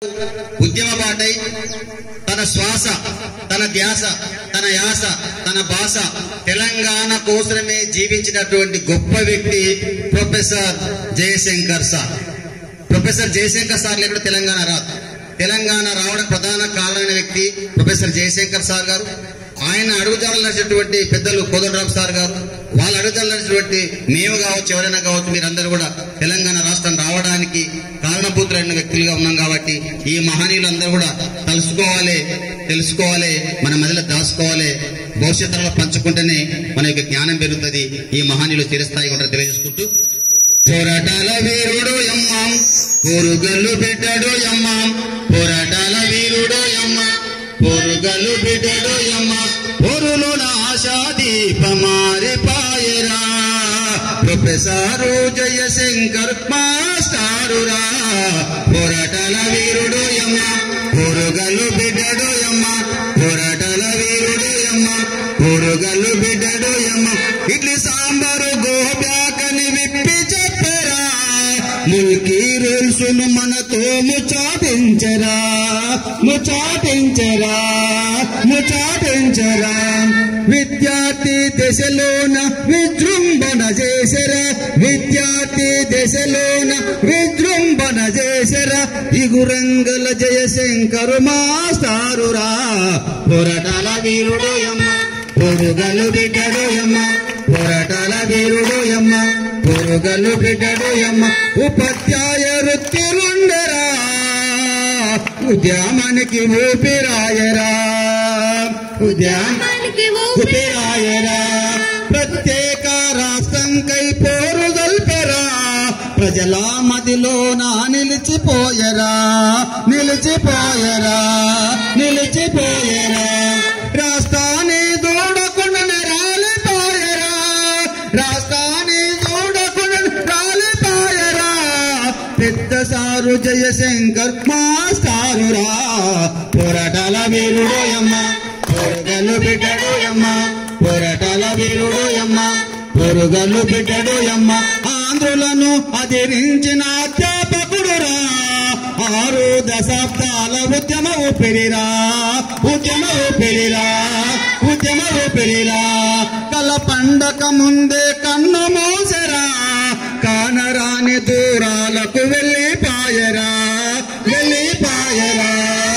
ఉద్యమ బాటై తన శ్వాస తన ధ్యాస తన యాస తన భాష తెలంగాణ కోసమే జీవించినటువంటి గొప్ప వ్యక్తి professor Jayashankar sir professor Jayashankar sir లేకుండా తెలంగాణ రాదు తెలంగాణ రావడం ప్రధాన కారణమైన వ్యక్తి ప్రొఫెసర్ జయశంకర్ సార్ గారు ఆయన అడుగుజాలన్నటువంటి పెద్దలు కోదండరావు సార్ గారు వాళ్ళు అడుగుజాలన్నటువంటి మేము కావచ్చు ఎవరైనా కావచ్చు మీరందరూ కూడా తెలంగాణ రాష్ట్రం రావడానికి కారణభూతులైన వ్యక్తులుగా ఉన్నాం కాబట్టి ఈ మహనీయులందరూ కూడా తలుసుకోవాలి తెలుసుకోవాలి మన మదిలో దాచుకోవాలి భవిష్యత్తులో పంచుకుంటేనే మన యొక్క జ్ఞానం పెరుగుతుంది ఈ మహనీయులు చిరస్థాయిగా ఉంటారు తెలియజేసుకుంటూ పోరాటాల వీరుడు ఎమ్మాం పోరుగల్లు బిడ్డడు ఎమ్మాం పోరాటాల వీరుడు ఎమ్మాం పోరుగల్లు బిడ్డడు ఎమ్మాం పొరులు ఆశా దీపమారిపాయరా ప్రొఫెసరు జయశంకర్ మాస్టారురా పోరాటాల వీరుడు ఎమ్మా పోరుగల్లు బిడ్డడు ఎమ్మా పోరాటాల వీరుడు ఎమ్మా పోరుగల్లు బిడ్డడు ఎమ్మా ఇడ్లీ సాంబారు గోబ్యాకని విప్పి చెప్పరా ముల్కీ రూల్స్ ను మనతో ముచాటించరా ముచాటించరా ముచాటించరా విద్యార్థి దశలోన విజృంభణ చేసరా విద్యార్థి దశలోన విజృంభణ చేసరా ఇగురంగల జయశంకరు మాస్టారురా పోరాటాల వీరుడు యమ్మ పొరుగలు బిడ్డడు యమ్మ పోరాటాల వీరుడు యమ్మ పొరుగలు బిడ్డడు యమ్మ ఉపాధ్యాయ వృత్తిలుండరా ఉద్యమానికి ఊపిరాయరా ఉద్యమానికి ఊపిరాయరా ప్రత్యేక రాష్ట్రంకై పోరు గల్పెరా ప్రజల మదిలో నా నిలిచిపోయరా నిలిచిపోయరా నిలిచిపోయరా రాష్ట్రాన్ని దూడకుండా రాలిపోయరా రాష్ట్రాన్ని దూడకుండా రాలిపోయరా పెద్ద సారు జయశంకర్ మాస్టారురా పోరాటాల వీరుడు అమ్మ పొరగలు బిడ్డడు అమ్మ పోరాటాల వీరుడు అమ్మ పొరుగలు బిడ్డడు అమ్మ ఆంధ్రులను అధిరించిన అధ్యాపకుడురా ఆరు దశాబ్దాల ఉద్యమ ఊపిరిరా ఉద్యమ ఊపిరిరా ఉద్యమ ఊపిరిరా కల పండక ముందే కన్ను మోసరా కానరాని దూరాలకు వెళ్ళిపాయరా వెళ్ళిపాయరా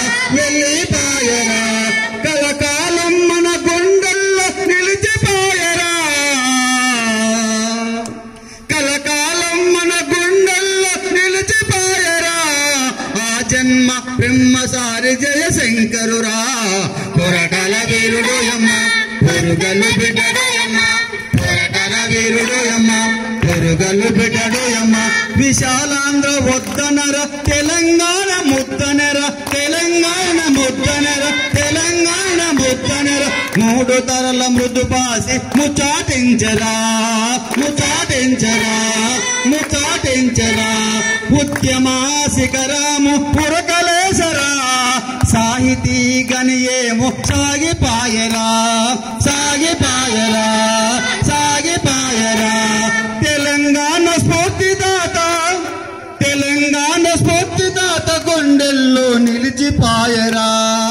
వెళ్ళిపాయరా కలకాలం మన గుండెల్లో నిలిచిపోయరా కలకాలం మన గుండెల్లో నిలిచిపోయరా ఆ జన్మ బ్రహ్మసారి జయశంకరురా పొరటల వీరుడు యమ్మ పొరుగలు బిడ్డడు యమ్మ పొరటల వీరుడు యమ్మ పొరుగలు బిడ్డడు యమ్మ విశాలాంధ్ర వద్దనర తెలంగాణ ముద్దనర తెలంగాణ ముద్దనర తెలంగాణ ముద్దనర మూడు తరల మృదు పాసి ముచాటించరా ముచాటించరా ముచాటించరా ఉద్యమా శిఖరాము పురకలేసరా సాహితీ గనియేము సాగిపాయరా సాగిపాయరా సాగిపాయరా తెలంగాణ స్ఫూర్తిదాత తెలంగాణ స్ఫూర్తిదాత గుండెల్లో నిలిచిపాయరా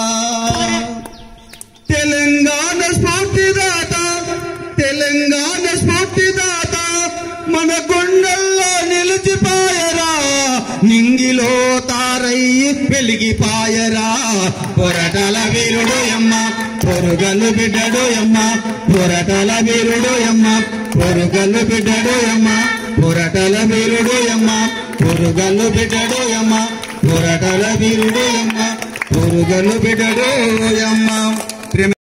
తెలంగాణ స్ఫూర్తిదాత తెలంగాణ స్ఫూర్తిదాత మన గుండెల్లో నిలిచిపాయరా నింగిలో తారయ్యి వెలిగిపాయరా పొరటల వీరుడు యమ్మ పొరుగలు బిడ్డడు యమ్మ పొరటల వీరుడు యమ్మ పొరుగలు బిడ్డడు యమ్మ పొరటల వీరుడు యమ్మ పొరుగలు బిడ్డడు యమ్మ పొరటల వీరుడు యమ్మ పొరుగలు బిడ్డడు యమ్మ